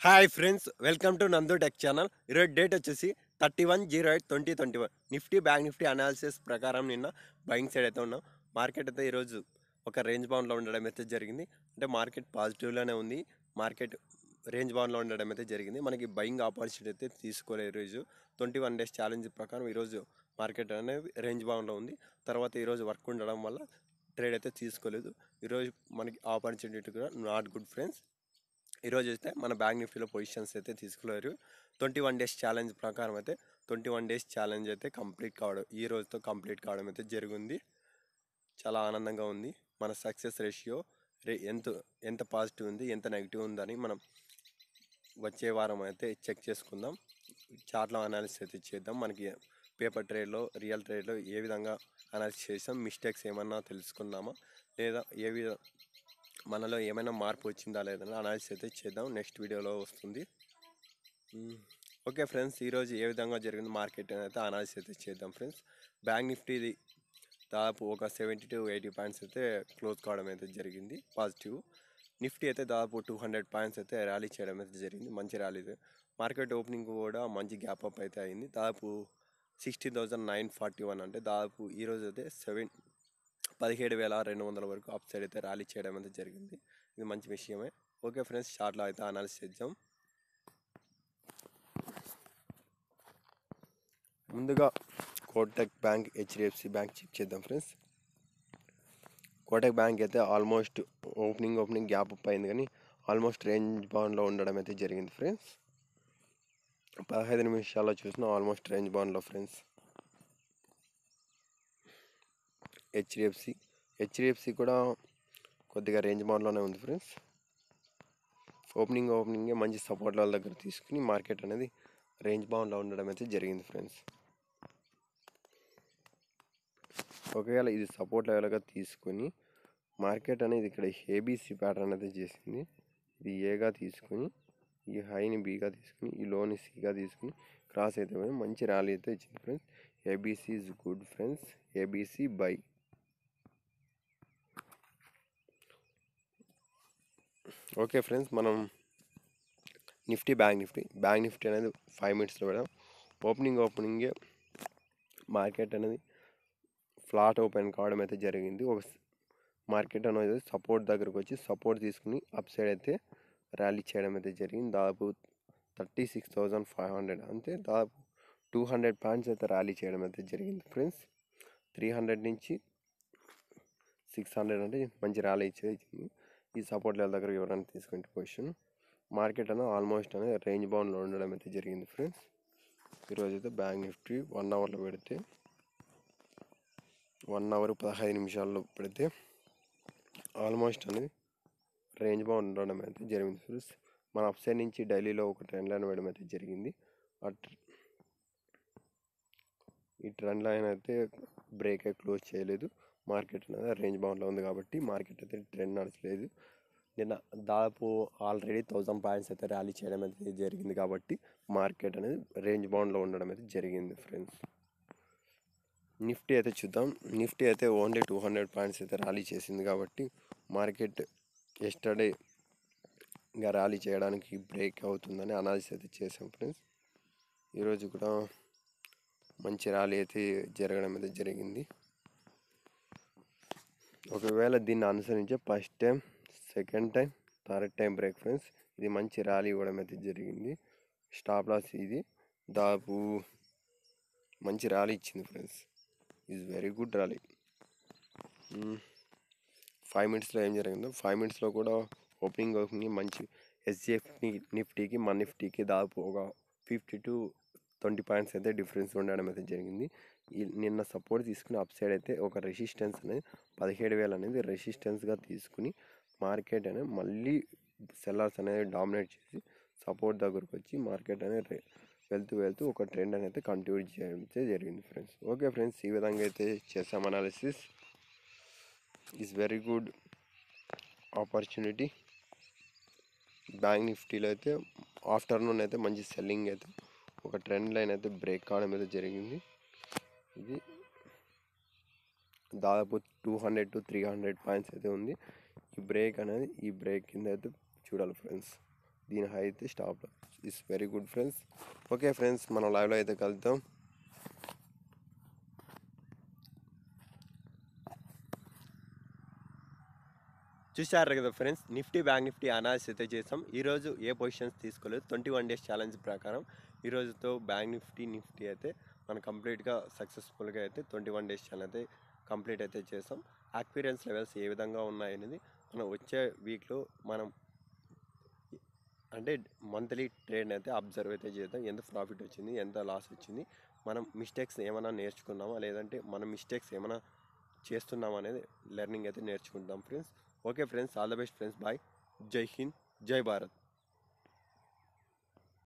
Hi friends welcome to Nandu tech channel ఈరోజు date వచ్చేసి thirty one zero eight twenty twenty one Nifty bank Nifty analysis ప్రకారం నిన్న buying side అయితే ఉన్నాం market అయితే ఈరోజు ఒక రేంజ్ బౌండ్లో ఉండడం అయితే జరిగింది అంటే మార్కెట్ పాజిటివ్లోనే ఉంది మార్కెట్ రేంజ్ బౌండ్లో ఉండడం అయితే జరిగింది మనకి బయింగ్ ఆపర్చునిటీ అయితే తీసుకోలేదు ఈరోజు ట్వంటీ వన్ డేస్ ఛాలెంజ్ ప్రకారం ఈరోజు మార్కెట్ అనేది రేంజ్ బౌండ్లో ఉంది తర్వాత ఈరోజు వర్క్ ఉండడం వల్ల ట్రేడ్ అయితే తీసుకోలేదు ఈరోజు మనకి ఆపర్చునిటీ కూడా నాట్ గుడ్ ఫ్రెండ్స్ ఈరోజు అయితే మన బ్యాంక్ నిఫ్టీలో పొజిషన్స్ అయితే తీసుకోలేరు ట్వంటీ వన్ డేస్ ఛాలెంజ్ ప్రకారం అయితే ట్వంటీ వన్ డేస్ ఛాలెంజ్ అయితే కంప్లీట్ కావడం ఈ రోజుతో కంప్లీట్ కావడం అయితే జరిగింది చాలా ఆనందంగా ఉంది మన సక్సెస్ రేషియో రే ఎంత ఎంత పాజిటివ్ ఉంది ఎంత నెగిటివ్ ఉందని మనం వచ్చే వారం అయితే చెక్ చేసుకుందాం చార్ట్లో అనాలిసిస్ అయితే చేద్దాం మనకి పేపర్ ట్రేడ్లో రియల్ ట్రేడ్లో ఏ విధంగా అనాలిసిస్ చేసాం మిస్టేక్స్ ఏమన్నా తెలుసుకుందామా లేదా ఏ విధ మనలో ఏమైనా మార్పు వచ్చిందా లేదని అనాలిసిస్ అయితే చేద్దాం నెక్స్ట్ వీడియోలో వస్తుంది మ్మ్. ఓకే ఫ్రెండ్స్ ఈరోజు ఏ విధంగా జరిగింది మార్కెట్ అని అయితే అనాలిసిస్ అయితే చేద్దాం ఫ్రెండ్స్ బ్యాంక్ నిఫ్టీది దాదాపు ఒక సెవెంటీ టు ఎయిటీ పాయింట్స్ అయితే క్లోజ్ కావడం అయితే జరిగింది పాజిటివ్ నిఫ్టీ అయితే దాదాపు టూ హండ్రెడ్ పాయింట్స్ అయితే ర్యాలీ చేయడం అయితే జరిగింది మంచి ర్యాలీ ఇది. మార్కెట్ ఓపెనింగ్ కూడా మంచి గ్యాప్ అప్ అయితే అయింది దాదాపు sixteen thousand nine forty one అంటే దాదాపు ఈరోజు అయితే సెవెన్ పదిహేడు వేల రెండు వందల వరకు అప్ సైడ్ అయితే ర్యాలీ చేయడం అయితే జరిగింది ఇది మంచి విషయమే ఓకే ఫ్రెండ్స్ షార్ట్లో అయితే అనాలిసిస్ చేద్దాం ముందుగా Kotak bank HDFC bank check చేద్దాం ఫ్రెండ్స్ కోటక్ బ్యాంక్ అయితే almost opening opening gap up అయింది కానీ ఆల్మోస్ట్ రేంజ్ బౌండ్లో ఉండడం అయితే జరిగింది ఫ్రెండ్స్ పదహైదు నిమిషాల్లో చూసిన ఆల్మోస్ట్ రేంజ్ బౌండ్లో ఫ్రెండ్స్ హెచ్డిఎఫ్సి హెచ్డిఎఫ్సి కూడా కొద్దిగా రేంజ్ బౌండ్లోనే ఉంది ఫ్రెండ్స్ ఓపెనింగ్ ఓపెనింగే మంచి సపోర్ట్ వాళ్ళ దగ్గర తీసుకుని మార్కెట్ అనేది రేంజ్ బౌండ్లో ఉండడం అయితే జరిగింది ఫ్రెండ్స్ ఒకవేళ ఇది సపోర్ట్ లెవెల్గా తీసుకొని మార్కెట్ అనేది ఇక్కడ ఏబీసీ ప్యాటర్న్ అయితే చేసింది ఇది ఏగా తీసుకొని ఈ హైని బీగా తీసుకుని ఈ లోని సిగా తీసుకుని క్రాస్ అయితే పోయి మంచి ర్యాలీ అయితే ఇచ్చింది friends ABC is good friends ABC buy okay friends మనం Nifty bank Nifty bank Nifty అనేది ఫైవ్ మినిట్స్లో పెడదాం ఓపెనింగ్ ఓపెనింగే మార్కెట్ అనేది ఫ్లాట్ ఓపెన్ కావడం అయితే జరిగింది ఒక మార్కెట్ అనేది సపోర్ట్ దగ్గరకు వచ్చి సపోర్ట్ తీసుకుని అప్ సైడ్ అయితే ర్యాలీ చేయడం అయితే జరిగింది దాదాపు thirty six thousand five hundred అంతే దాదాపు టూ హండ్రెడ్ పాయింట్స్ అయితే ర్యాలీ చేయడం అయితే జరిగింది ఫ్రెండ్స్ త్రీ హండ్రెడ్ నుంచి సిక్స్ హండ్రెడ్ అంటే మంచి ర్యాలీ ఇచ్చేది ఇచ్చింది ఈ సపోర్ట్ లెవెల్ దగ్గర ఎవరైనా తీసుకుంటే పొజిషన్ మార్కెట్ అనేది ఆల్మోస్ట్ అనేది రేంజ్ బౌండ్లో ఉండడం అయితే జరిగింది ఫ్రెండ్స్ ఈరోజు అయితే బ్యాంక్ నిఫ్టీ వన్ అవర్లో పెడితే వన్ అవర్ పదహైదు నిమిషాల్లో పెడితే ఆల్మోస్ట్ అనేది రేంజ్ బౌండ్ ఉండడం అయితే జరిగింది ఫ్రెండ్స్ మన అప్ సైడ్ నుంచి డైలీలో ఒక ట్రెండ్ లైన్ వేయడం అయితే జరిగింది ఆ ట్ర- ఈ ట్రెండ్ లైన్ అయితే బ్రేక్ క్లోజ్ చేయలేదు మార్కెట్ అనేది రేంజ్ బౌండ్లో ఉంది కాబట్టి మార్కెట్ అయితే ట్రెండ్ నడచలేదు నిన్న దాదాపు ఆల్రెడీ థౌజండ్ పాయింట్స్ అయితే ర్యాలీ చేయడం అయితే జరిగింది కాబట్టి మార్కెట్ అనేది రేంజ్ బౌండ్లో ఉండడం అయితే జరిగింది ఫ్రెండ్స్ నిఫ్టీ అయితే చూద్దాం నిఫ్టీ అయితే ఓన్లీ టూ హండ్రెడ్ పాయింట్స్ అయితే ర్యాలీ చేసింది కాబట్టి మార్కెట్ ఎస్టర్డే ఇంకా ర్యాలీ చేయడానికి బ్రేక్ అవుతుందని అనాలిసిస్ అయితే చేసాం ఫ్రెండ్స్ ఈరోజు కూడా మంచి ర్యాలీ అయితే జరగడం అయితే జరిగింది ఒకవేళ దీన్ని అనుసరించే first time second time third time break friends ఇది మంచి ర్యాలీ ఇవ్వడం అయితే జరిగింది స్టాప్ లాస్ ఇది దాదాపు మంచి ర్యాలీ ఇచ్చింది friends is very good rally five మినిట్స్లో ఏం జరిగిందో ఫైవ్ మినిట్స్లో కూడా ఓపెనింగ్ ఓపెనింగ్ మంచి ఎస్జిఎఫ్ నిఫ్టీకి మన నిఫ్టీకి దాదాపు ఒక ఫిఫ్టీ టు ట్వంటీ పాయింట్స్ అయితే డిఫరెన్స్ ఉండడం అయితే జరిగింది ఈ నిన్న సపోర్ట్ తీసుకుని అప్ సైడ్ అయితే ఒక రెసిస్టెన్స్ అనేది పదిహేడు వేలు అనేది రెసిస్టెన్స్గా తీసుకుని మార్కెట్ అనేది మళ్ళీ సెల్లర్స్ అనేది డామినేట్ చేసి సపోర్ట్ దగ్గరకు వచ్చి మార్కెట్ అనేది రే- వెళ్తూ వెళ్తూ ఒక ట్రెండ్ అనేది కంటిన్యూ చేయడం అయితే జరిగింది ఫ్రెండ్స్ ఓకే ఫ్రెండ్స్ ఈ విధంగా అయితే చేసాం analysis is very good opportunity bank నిఫ్టీలో అయితే ఆఫ్టర్నూన్ అయితే మంచి సెల్లింగ్ అయితే ఒక ట్రెండ్ లైన్ అయితే బ్రేక్ కావడం అయితే జరిగింది ఇది దాదాపు two hundred to three hundred points అయితే ఉంది ఈ బ్రేక్ అనేది ఈ బ్రేక్ కింద అయితే చూడాలి ఫ్రెండ్స్ దీని హై అయితే stop is very good friends okay friends మనం లైవ్లో అయితే కలుద్దాం చూశారు కదా friends Nifty bank Nifty analysis అయితే చేసాం ఈరోజు ఏ పొజిషన్స్ తీసుకోలేదు ట్వంటీ వన్ డేస్ ఛాలెంజ్ ప్రకారం ఈ రోజుతో బ్యాంక్ నిఫ్టీ నిఫ్టీ అయితే మనం కంప్లీట్గా సక్సెస్ఫుల్గా అయితే ట్వంటీ వన్ డేస్ ఛాలెంజ్ అయితే కంప్లీట్ అయితే చేసాం యాక్స్పీరియన్స్ లెవెల్స్ ఏ విధంగా ఉన్నాయనేది మనం వచ్చే వీక్లో మనం అంటే మంత్లీ ట్రేడ్ అయితే అబ్జర్వ్ అయితే చేద్దాం ఎంత ప్రాఫిట్ వచ్చింది ఎంత లాస్ వచ్చింది మనం మిస్టేక్స్ ఏమైనా నేర్చుకున్నామా లేదంటే మన మిస్టేక్స్ ఏమైనా చేస్తున్నామా అనేది లెర్నింగ్ అయితే నేర్చుకుంటాం friends okay friends all the best friends bye జై హింద్ జై భారత్